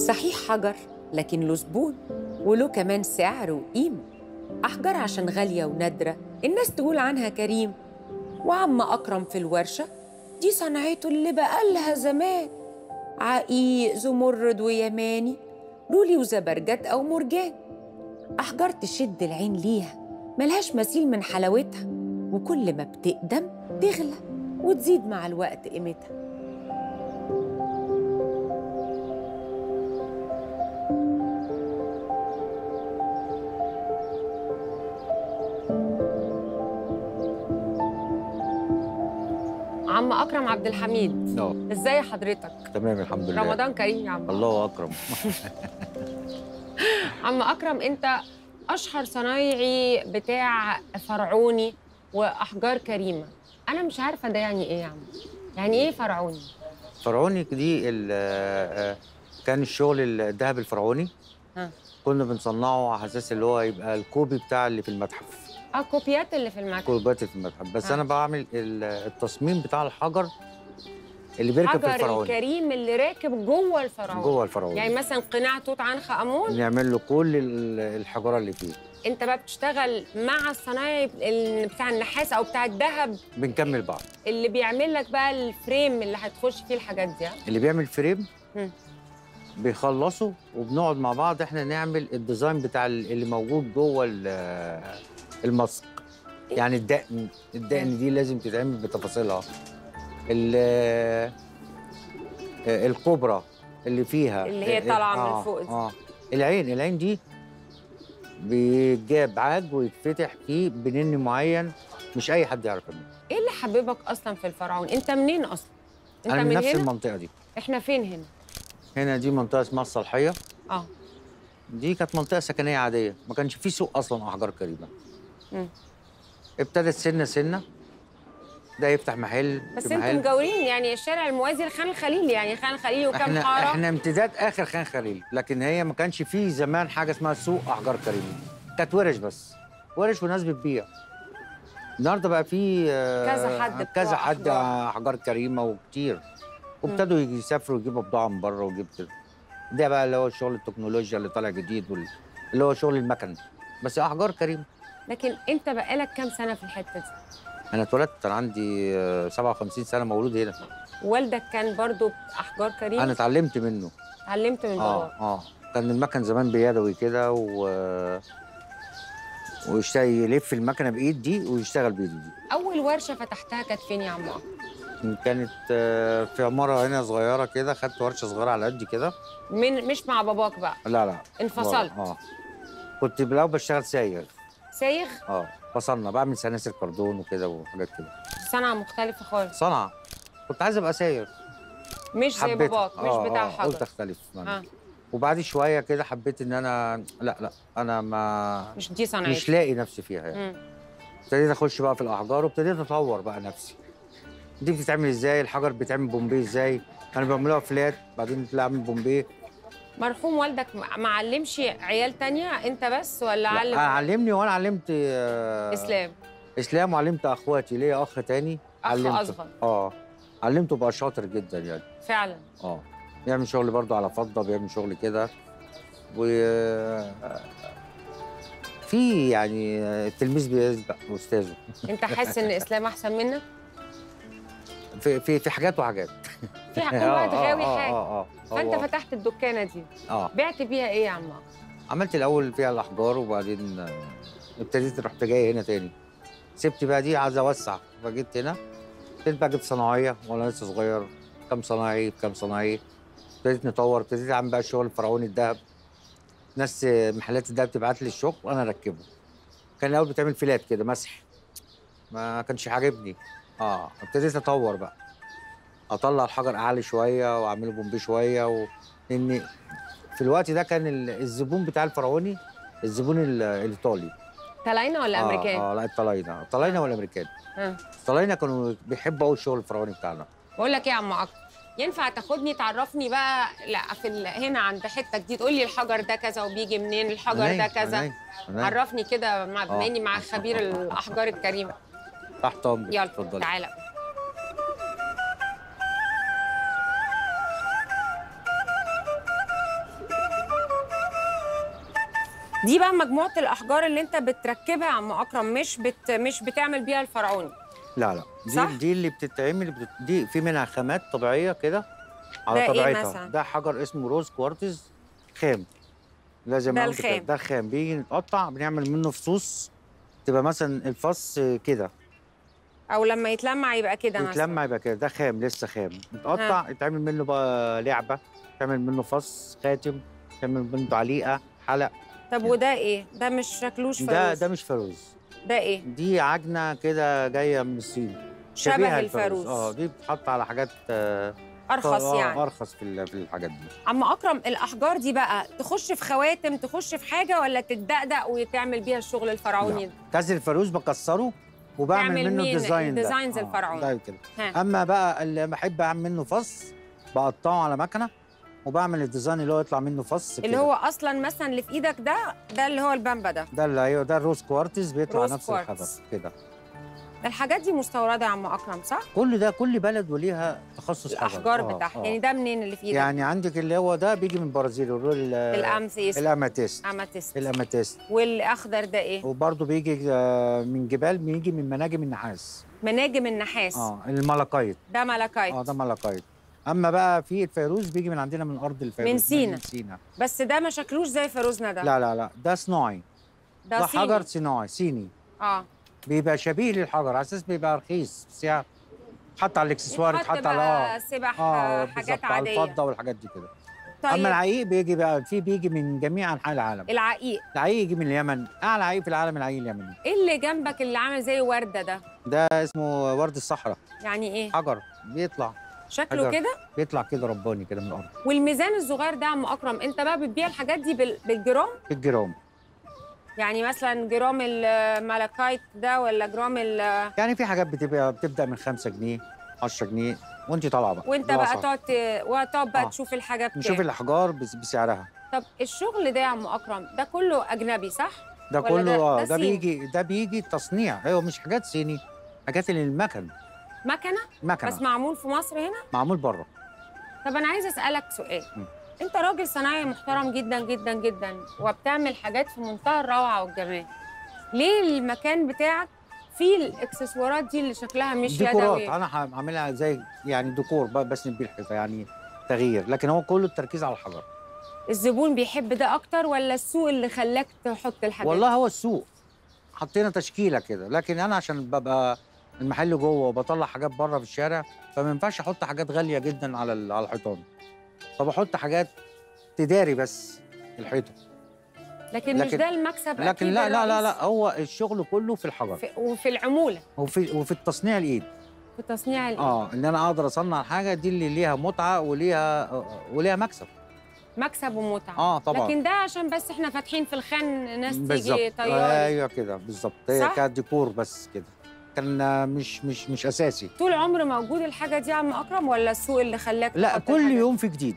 صحيح حجر لكن له زبون وله كمان سعر وقيمة أحجار عشان غالية ونادرة الناس تقول عنها كريم وعم أكرم في الورشة دي صنعته اللي بقالها زمان عقيق زمرد ويماني لولي وزبرجد أو مرجان أحجار تشد العين ليها ملهاش مثيل من حلاوتها وكل ما بتقدم تغلى وتزيد مع الوقت قيمتها عم أكرم عبد الحميد اه ازاي حضرتك؟ تمام الحمد لله رمضان كريم يا عم الله اكرم عم أكرم أنت أشهر صنايعي بتاع فرعوني وأحجار كريمة أنا مش عارفة ده يعني إيه يا عم يعني إيه فرعوني؟ فرعوني دي ال- آه، كان الشغل الذهب الفرعوني ها. كنا بنصنعه على اساس اللي هو يبقى الكوبي بتاع اللي في المتحف اه كوبيات اللي في المكتب كوبيات في المتحف بس ها. انا بعمل ال- التصميم بتاع الحجر اللي بيركب في حجر الفرعوني الكريم اللي راكب جوه الفرعون جوه الفرعوني يعني مثلا قناع توت عنخ امون نعمل له كل ال- الحجاره اللي فيه انت بقى بتشتغل مع الصنايعي ال- بتاع النحاس او بتاع الذهب بنكمل بعض اللي بيعمل لك بقى الفريم اللي هتخش فيه الحاجات دي ها؟ اللي بيعمل فريم مم. بيخلصوا وبنقعد مع بعض احنا نعمل الديزاين بتاع ال- اللي موجود جوه ال- الماسك يعني الدقن الدقن دي لازم تتعمل بتفاصيلها ال- الكوبرا اللي فيها اللي هي طالعة من آه، فوق دي. اه العين العين دي بيجاب عاج ويتفتح فيه بنن معين مش اي حد يعرف منه ايه اللي حببك اصلا في الفرعون انت منين اصلا انت انا من من نفس هنا المنطقه دي احنا فين هنا هنا دي منطقه اسمها الصالحيه اه دي كانت منطقة سكنية عادية، ما كانش في سوق أصلا أحجار كريمة. مم. ابتدت سنة سنة ده يفتح محل بس في انتوا محل مجاورين يعني الشارع الموازي لخان الخليل يعني خان الخليل وكام احنا حاره احنا امتداد آخر خان خليل، لكن هي ما كانش في زمان حاجة اسمها سوق أحجار كريمة. كانت ورش بس. ورش وناس بتبيع. النهارده بقى في آه، كذا حد بتوع كذا حد أحجار. أحجار كريمة وكتير. وابتدوا يجي- يسافروا يجيبوا بضاعة من بره ويجيب كده. ده بقى اللي هو شغل التكنولوجيا اللي طالع جديد وال... اللي هو شغل المكن. بس أحجار كريمة. لكن انت بقالك كام سنه في الحته دي انا اتولدت انا عندي آه، 57 سنه مولود هنا والدك كان برضو احجار كريم انا اتعلمت منه اتعلمت من اه باباك اه كان المكن زمان بيدوي كده و ويشتغل يلف المكنه بايد دي ويشتغل بايده دي اول ورشه فتحتها كانت فين يا عم أكرم؟ كانت آه، في عماره هنا صغيره كده خدت ورشه صغيره على قد كده من مش مع باباك بقى لا لا انفصلت اه كنت بالاول بشتغل سايغ سايغ اه فصلنا بعمل سلاسل كردون وكده وحاجات كده صنعه مختلفه خالص صنعه كنت عايز ابقى سايغ مش زي حبيت باباك مش بتاع قلت حجر اختلف اه وبعد شويه كده حبيت ان انا لا لا انا ما مش دي صنعتي مش لاقي نفسي فيها يعني مم. ابتديت اخش بقى في الاحجار وابتديت اطور بقى نفسي دي بتتعمل ازاي الحجر بيتعمل بومبيه ازاي كانوا بيعملوها فلات بعدين طلع اعمل بومبيه مرحوم والدك ما ما علمش عيال تانية انت بس ولا لا، علم انا علمني وانا علمت آه، اسلام اسلام وعلمت اخواتي ليا اخ تاني أخ علمته أصغر. اه علمته بقى شاطر جدا يعني فعلا اه بيعمل شغل برضه على فضه بيعمل شغل كده و في يعني التلميذ بيسبق استاذه انت حاسس ان اسلام احسن منك في في في حاجات وحاجات في كل واحد غاوي اه حاجه اه اه فانت هو- فتحت الدكانه دي اه بعت بيها ايه يا عم أكرم؟ عملت الاول فيها الاحجار وبعدين آه، ابتديت رحت جاي هنا تاني سبت بقى دي عايز اوسع فجيت هنا ابتديت بقى جبت صناعيه وانا لسه صغير كام صناعي بكام صناعي ابتديت نطور ابتديت اعمل بقى الشغل الفرعوني الذهب ناس آه، محلات الذهب تبعت لي الشغل وانا اركبه كان الاول بتعمل فيلات كده مسح ما كانش عاجبني اه ابتديت اطور بقى اطلع الحجر اعلى شويه واعمله بومبي شويه و... لان في الوقت ده كان ال- الزبون بتاع الفرعوني الزبون ال- الايطالي طلاينه ولا امريكان اه, آه لا الطلاينه الطلاينه والامريكان ها. الطلاينه كانوا بيحبوا قوي الشغل الفرعوني بتاعنا بقول لك ايه يا عم اكرم ينفع تاخدني تعرفني بقى لا في ال... هنا عند حته دي تقول لي الحجر ده كذا وبيجي منين الحجر عينيا، ده كذا عينيا، عينيا. عرفني كده مع آه. بما اني مع خبير الاحجار الكريمه تحت امرك يلا اتفضلي تعالى دي بقى مجموعه الاحجار اللي انت بتركبها يا عم اكرم مش بت مش بتعمل بيها الفرعوني لا لا دي صح؟ دي اللي بتتعمل بت... دي في منها خامات طبيعيه كده على ده إيه طبيعتها مثلا؟ ده حجر اسمه روز كوارتز خام لا زي ما ده قلت كده الخام. ده الخام بيجي نتقطع بنعمل منه فصوص تبقى مثلا الفص كده او لما يتلمع يبقى كده مثلا يتلمع يبقى كده ده خام لسه خام يتقطع يتعمل منه بقى لعبه تعمل منه فص خاتم تعمل منه تعليقه حلق طب وده ايه ده مش شكلوش ده فانوس ده مش فاروز ده ايه دي عجنه كده جايه من الصين شبه شبيهة الفاروز. اه دي بتتحط على حاجات آه، ارخص آه، يعني ارخص في ال- في الحاجات دي عم اكرم الاحجار دي بقى تخش في خواتم تخش في حاجه ولا تتدقدق وتعمل بيها الشغل الفرعوني لا. كاس الفاروز بكسره وبعمل تعمل منه مين؟ الديزاين ده. الديزاينز آه، الفرعوني. ده كده ها. اما بقى اللي بحب اعمل منه فص بقطعه على مكنه وبعمل الديزاين اللي هو يطلع منه فص اللي كده. هو اصلا مثلا اللي في ايدك ده ده اللي هو البامبا ده ده اللي ايوه ده الروز كوارتز بيطلع روز نفس كوارتز. الحجر كده الحاجات دي مستورده يا عم اكرم صح كل ده كل بلد وليها تخصص حجر الاحجار آه، بتاعها آه. يعني ده منين اللي في ايدك يعني عندك اللي هو ده بيجي من البرازيل الرول الامثيس الاماتيست اماتيست الاماتيست والاخضر ده ايه وبرضه بيجي آه، من جبال بيجي من مناجم النحاس مناجم النحاس اه الملكايت ده ملكايت اه ده ملكايت اما بقى في الفيروز بيجي من عندنا من ارض الفيروز من سينا. من سينا بس ده ما شكلوش زي فيروزنا ده لا لا لا ده صناعي ده, ده صيني. حجر صناعي صيني اه بيبقى شبيه للحجر على اساس بيبقى رخيص بس يعني حط على الاكسسوار يتحط يتحط على بقى اه سبح اه حاجات بالظبط على عاديه الفضه والحاجات دي كده طيب اما العقيق بيجي بقى في بيجي من جميع انحاء العالم العقيق العقيق يجي من اليمن اعلى عقيق في العالم العقيق اليمني ايه اللي جنبك اللي عامل زي ورده ده ده اسمه ورد الصحراء يعني ايه حجر بيطلع شكله حجر. كده بيطلع كده رباني كده من الارض والميزان الصغير ده يا عم اكرم انت بقى بتبيع الحاجات دي بال- بالجرام في الجرام يعني مثلا جرام الملكايت ده ولا جرام ال يعني في حاجات بتبقى بتبدا من 5 جنيه 10 جنيه وانت طالعه بقى وانت ده بقى أسعار. تقعد ت- وتقعد بقى آه. تشوف الحاجه بكام نشوف الاحجار بس- بسعرها طب الشغل ده يا عم اكرم ده كله اجنبي صح ده ولا كله ده- اه ده ده صيني؟ بيجي ده بيجي تصنيع ايوه مش حاجات صيني حاجات اللي المكن مكنه مكنه بس معمول في مصر هنا معمول بره طب انا عايزه اسالك سؤال م. انت راجل صنايعي محترم جدا جدا جدا وبتعمل حاجات في منتهى الروعه والجمال ليه المكان بتاعك فيه الاكسسوارات دي اللي شكلها مش ديكورات يدوي انا هعملها زي يعني ديكور ب- بس بيه الحيطه يعني تغيير لكن هو كله التركيز على الحجر الزبون بيحب ده اكتر ولا السوق اللي خلاك تحط الحاجات والله هو السوق حطينا تشكيله كده لكن انا عشان ببقى المحل جوه وبطلع حاجات بره في الشارع فما ينفعش احط حاجات غاليه جدا على ال- على الحيطان فبحط حاجات تداري بس الحيطه لكن, مش لكن- ده المكسب لكن أكيد لا لا لا الرئيسي. لا هو الشغل كله في الحجر في وفي العموله وفي وفي التصنيع الايد في تصنيع الإيد. اه ان انا اقدر اصنع حاجه دي اللي ليها متعه وليها وليها مكسب مكسب ومتعه اه طبعا لكن ده عشان بس احنا فاتحين في الخان ناس بالظبط تيجي طيارة ايوه كده بالظبط هي صح؟ كانت ديكور بس كده كان مش مش مش اساسي طول عمر موجود الحاجه دي يا عم اكرم ولا السوق اللي خلاك لا تحط كل الحاجة؟ يوم في جديد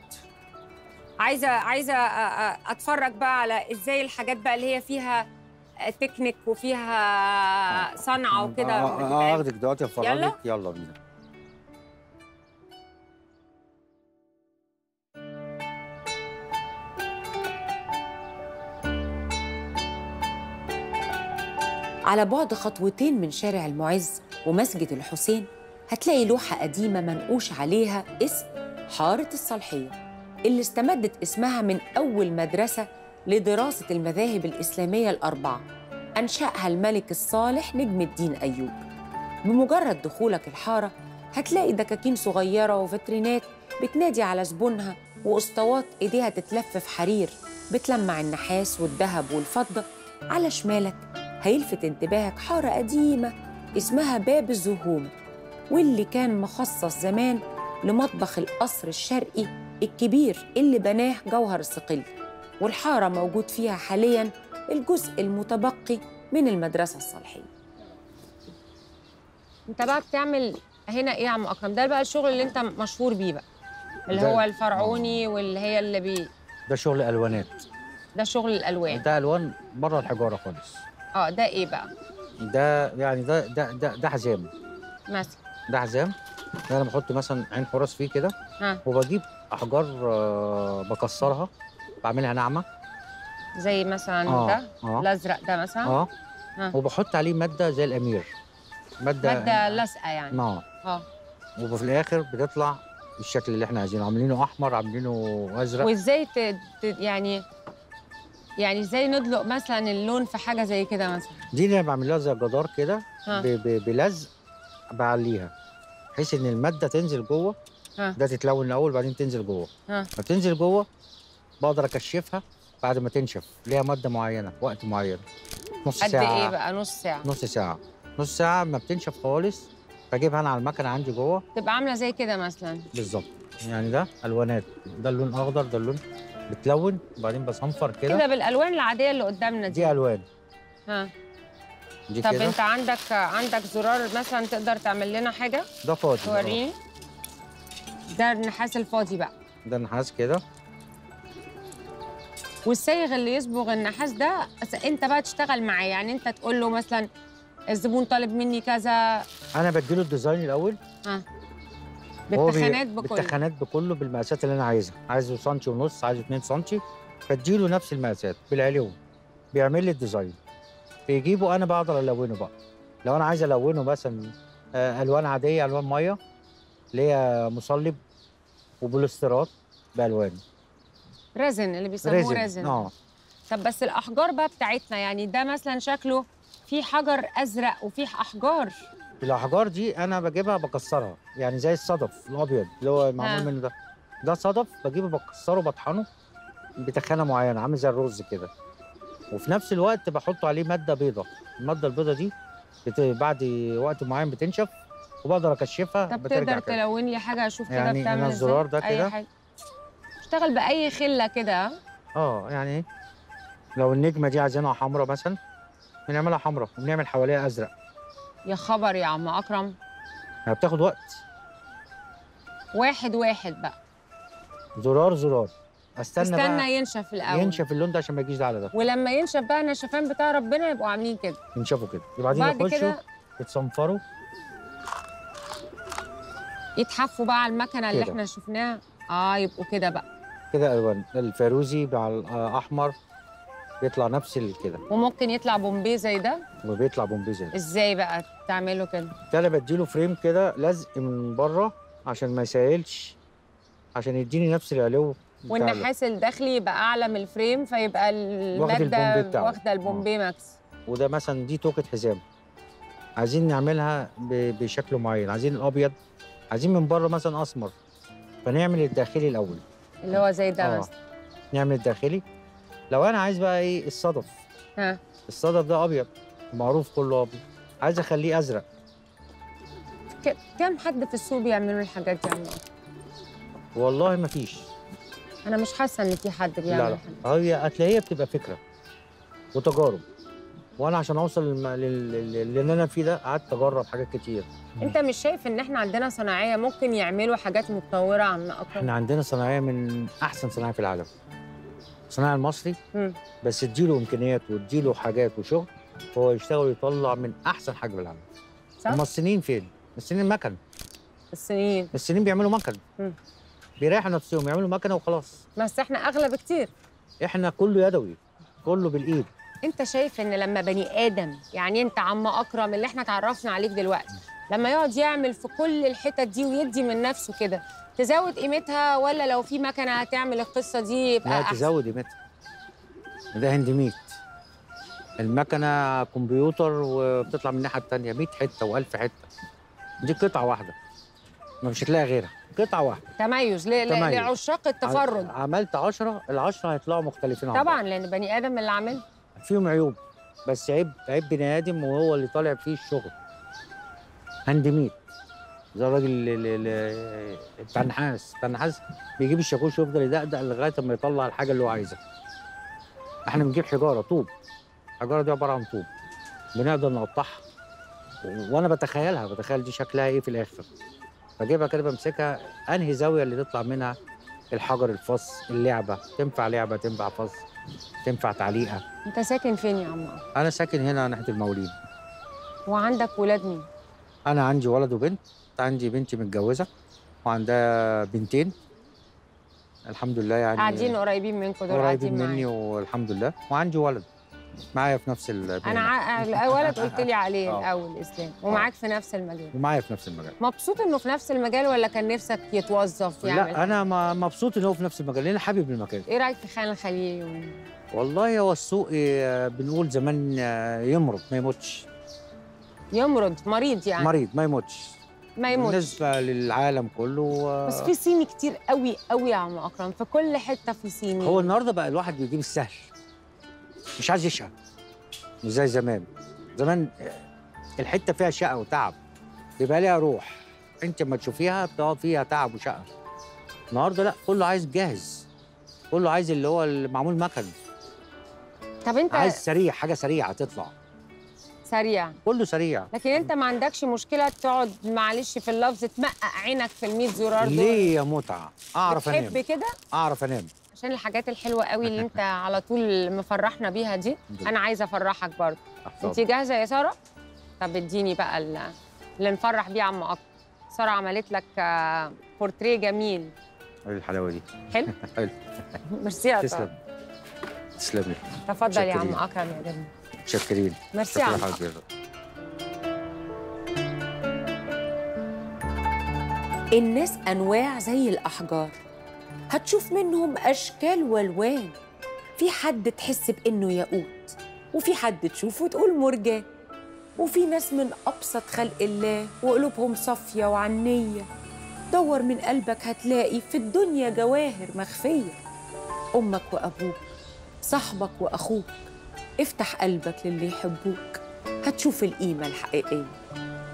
عايزه عايزه أ- أ- اتفرج بقى على ازاي الحاجات بقى اللي هي فيها تكنيك وفيها صنعه وكده آه، آه، بتتعمل. آه، اخدك دلوقتي افرجك يلا؟ يلا بينا على بعد خطوتين من شارع المعز ومسجد الحسين هتلاقي لوحة قديمة منقوش عليها اسم حارة الصالحية اللي استمدت اسمها من أول مدرسة لدراسة المذاهب الإسلامية الأربعة أنشأها الملك الصالح نجم الدين أيوب بمجرد دخولك الحارة هتلاقي دكاكين صغيرة وفترينات بتنادي على زبونها وأسطوات إيديها تتلف في حرير بتلمع النحاس والذهب والفضة على شمالك هيلفت انتباهك حارة قديمة اسمها باب الزهوم واللي كان مخصص زمان لمطبخ القصر الشرقي الكبير اللي بناه جوهر الصقلي والحارة موجود فيها حالياً الجزء المتبقي من المدرسة الصالحية انت بقى بتعمل هنا ايه يا عم اكرم ده بقى الشغل اللي انت مشهور بيه بقى اللي ده- هو الفرعوني واللي هي اللي بي ده شغل الوانات ده شغل الالوان ده الوان بره الحجاره خالص اه ده ايه بقى ده يعني ده ده ده, ده حزام مثلا ده حزام ده انا بحط مثلا عين حراس فيه كده ها وبجيب احجار آه، بكسرها بعملها ناعمه زي مثلا اه ده اه الازرق ده مثلا اه ها. وبحط عليه ماده زي الامير ماده ماده لازقه يعني اه اه وفي الاخر بتطلع الشكل اللي احنا عايزينه عاملينه احمر عاملينه ازرق وازاي ت... ت... يعني يعني ازاي ندلق مثلا اللون في حاجه زي كده مثلا دي اللي انا بعمل لها زي جدار كده ها ب- ب- بلزق بعليها بحيث ان الماده تنزل جوه ها ده تتلون الاول بعدين تنزل جوه ها ما تنزل جوه بقدر اكشفها بعد ما تنشف ليها ماده معينه وقت معين نص قد ساعه ايه بقى نص ساعه نص ساعه نص ساعه ما بتنشف خالص بجيبها انا على المكنه عندي جوه تبقى عامله زي كده مثلا بالظبط يعني ده الوانات ده اللون الاخضر ده اللون بتلون وبعدين بصنفر كده كده بالالوان العاديه اللي قدامنا دي دي الوان ها دي طب كده انت عندك عندك زرار مثلا تقدر تعمل لنا حاجه ده فاضي ده. توريني ده النحاس الفاضي بقى ده نحاس كده والصايغ اللي يصبغ النحاس ده أس- انت بقى تشتغل معاه يعني انت تقول له مثلا الزبون طالب مني كذا انا بديله الديزاين الاول ها هو بي- بالتخانات بكل بالتخانات بكله بالمقاسات اللي انا عايزها عايزه سنتي ونص عايزه 2 سنتي بديله نفس المقاسات بالعلوم بيعمل لي الديزاين بيجيبه انا بقدر الونه بقى لو انا عايز الونه مثلا آه، الوان عاديه الوان ميه اللي هي مصلب وبوليسترات بالوان ريزن اللي بيسموه ريزن اه طب بس الاحجار بقى بتاعتنا يعني ده مثلا شكله في حجر ازرق وفي احجار الاحجار دي انا بجيبها بكسرها يعني زي الصدف الابيض اللي هو معمول ها. منه ده ده صدف بجيبه بكسره بطحنه بتخانه معينه عامل زي الرز كده وفي نفس الوقت بحط عليه ماده بيضه الماده البيضه دي بت... بعد وقت معين بتنشف وبقدر اكشفها طب بترجع تقدر كده تلون لي حاجه اشوف كده يعني بتعمل أنا ازاي الزرار ده أي كده. حاجة. اشتغل باي خله كده ها؟ اه يعني لو النجمه دي عايزينها حمراء مثلا بنعملها حمراء وبنعمل حواليها ازرق يا خبر يا عم اكرم يعني بتاخد وقت واحد واحد بقى زرار زرار استنى, استنى بقى ينشف الاول ينشف اللون ده عشان ما يجيش ده على ده ولما ينشف بقى النشفان بتاع ربنا يبقوا عاملين كده ينشفوا كده وبعدين بعد يخشوا كده يتصنفروا يتحفوا بقى على المكنه اللي كده. احنا شفناها اه يبقوا كده بقى كده الوان الفيروزي مع الاحمر بيطلع نفس ال- كده وممكن يطلع بومبي زي ده وبيطلع بومبي زي ده ازاي بقى تعمله كده ده انا بديله فريم كده لزق من بره عشان ما يسيلش عشان يديني نفس العلو بتاع ده. والنحاس الداخلي يبقى اعلى من الفريم فيبقى البومبي الماده بتاعه. واخده البومبي ماكس وده مثلا دي توكة حزام عايزين نعملها ب- بشكل معين عايزين الابيض عايزين من بره مثلا اسمر فنعمل الداخلي الاول اللي هو زي ده آه. مثلا نعمل الداخلي لو انا عايز بقى ايه الصدف ها الصدف ده ابيض معروف كله ابيض عايز اخليه ازرق ك- كم حد في السوق بيعملوا الحاجات دي يا عم والله ما فيش انا مش حاسه ان في حد بيعمل لا لا حاجة. هي هتلاقيها بتبقى فكره وتجارب وانا عشان اوصل للم- لل- لل- للي انا فيه ده قعدت اجرب حاجات كتير انت مش شايف ان احنا عندنا صناعيه ممكن يعملوا حاجات متطوره عن اكرم احنا عندنا صناعيه من احسن صناعيه في العالم الصناعي المصري مم. بس اديله امكانيات واديله حاجات وشغل هو يشتغل ويطلع من احسن حاجه في العالم صح هم الصينيين فين الصينيين مكن السنين الصينيين بيعملوا مكن مم. بيريحوا نفسهم يعملوا مكنه وخلاص بس احنا اغلى بكتير احنا كله يدوي كله بالايد انت شايف ان لما بني ادم يعني انت عم اكرم اللي احنا اتعرفنا عليك دلوقتي لما يقعد يعمل في كل الحتت دي ويدي من نفسه كده تزود قيمتها ولا لو في مكنه هتعمل القصه دي يبقى لا احسن تزود قيمتها ده هندميت المكنه كمبيوتر وبتطلع من الناحيه التانيه 100 حته و1000 حته دي قطعه واحده ما مش هتلاقي غيرها قطعه واحده تميز, ل... ل... تميز. لعشاق التفرد ع- عملت 10 ال 10 هيطلعوا مختلفين عن بعض. طبعا لان بني ادم اللي عامل فيهم عيوب بس عيب عيب بني ادم وهو اللي طالع فيه الشغل هندميت زي الراجل اللي- اللي- اللي- بتاع النحاس بتاع النحاس بيجيب الشاكوش ويفضل يدقدق لغايه ما يطلع الحاجه اللي هو عايزها احنا بنجيب حجاره طوب الحجاره دي عباره عن طوب بنقدر نقطعها و- وانا بتخيلها بتخيل دي شكلها ايه في الاخر بجيبها كده بمسكها انهي زاويه اللي تطلع منها الحجر الفص اللعبه تنفع لعبه تنفع فص تنفع تعليقه انت ساكن فين يا عم أكرم؟ انا ساكن هنا ناحيه المولين وعندك ولاد مين انا عندي ولد وبنت عندي بنتي متجوزه وعندها بنتين الحمد لله يعني قاعدين قريبين منكم دول قريبين قاعدين مني معايا. والحمد لله وعندي ولد معايا في نفس المجال انا ع... الولد قلت لي عليه آه. الاول اسلام ومعاك في نفس المجال ومعايا في نفس المجال مبسوط انه في نفس المجال ولا كان نفسك يتوظف يعمل لا انا ما- مبسوط ان هو في نفس المجال لان حابب المكان ايه رايك في خان الخليل و... والله هو السوق آه، بنقول زمان آه، يمرض ما يموتش يمرض مريض يعني مريض ما يموتش ما يموتش بالنسبه للعالم كله آه، بس في صيني كتير قوي قوي يا عم اكرم في كل حته في صيني هو النهارده بقى الواحد بيجيب السهل مش عايز يشقى مش زي زمان زمان الحته فيها شقى وتعب بيبقى ليها روح انت لما تشوفيها بتقعد فيها تعب وشقى النهارده لا كله عايز جاهز كله عايز اللي هو المعمول مكن طب انت عايز سريع حاجه سريعه تطلع سريع كله سريع لكن انت ما عندكش مشكله تقعد معلش في اللفظ تمقق عينك في ال 100 زرار دول ليه يا متعه اعرف بتحب انام كده اعرف انام عشان الحاجات الحلوه قوي اللي انت على طول مفرحنا بيها دي الحمد لله. انا عايزه افرحك برضه انت أحسن. جاهزه يا ساره طب اديني بقى ال- اللي نفرح بيه عم اكرم ساره عملت لك آه، بورتريه جميل ايه الحلاوه دي حلو حلو ميرسي يا تسلم ساره تسلمي تفضل يا عم شكرين. اكرم يا جميل متشكرين ميرسي يا شكرا عم حضرتك الناس أنواع زي الأحجار هتشوف منهم أشكال والوان في حد تحس بإنه ياقوت وفي حد تشوفه تقول مرجان وفي ناس من أبسط خلق الله وقلوبهم صافية وعنية دور من قلبك هتلاقي في الدنيا جواهر مخفية أمك وأبوك صاحبك وأخوك افتح قلبك للي يحبوك هتشوف القيمة الحقيقية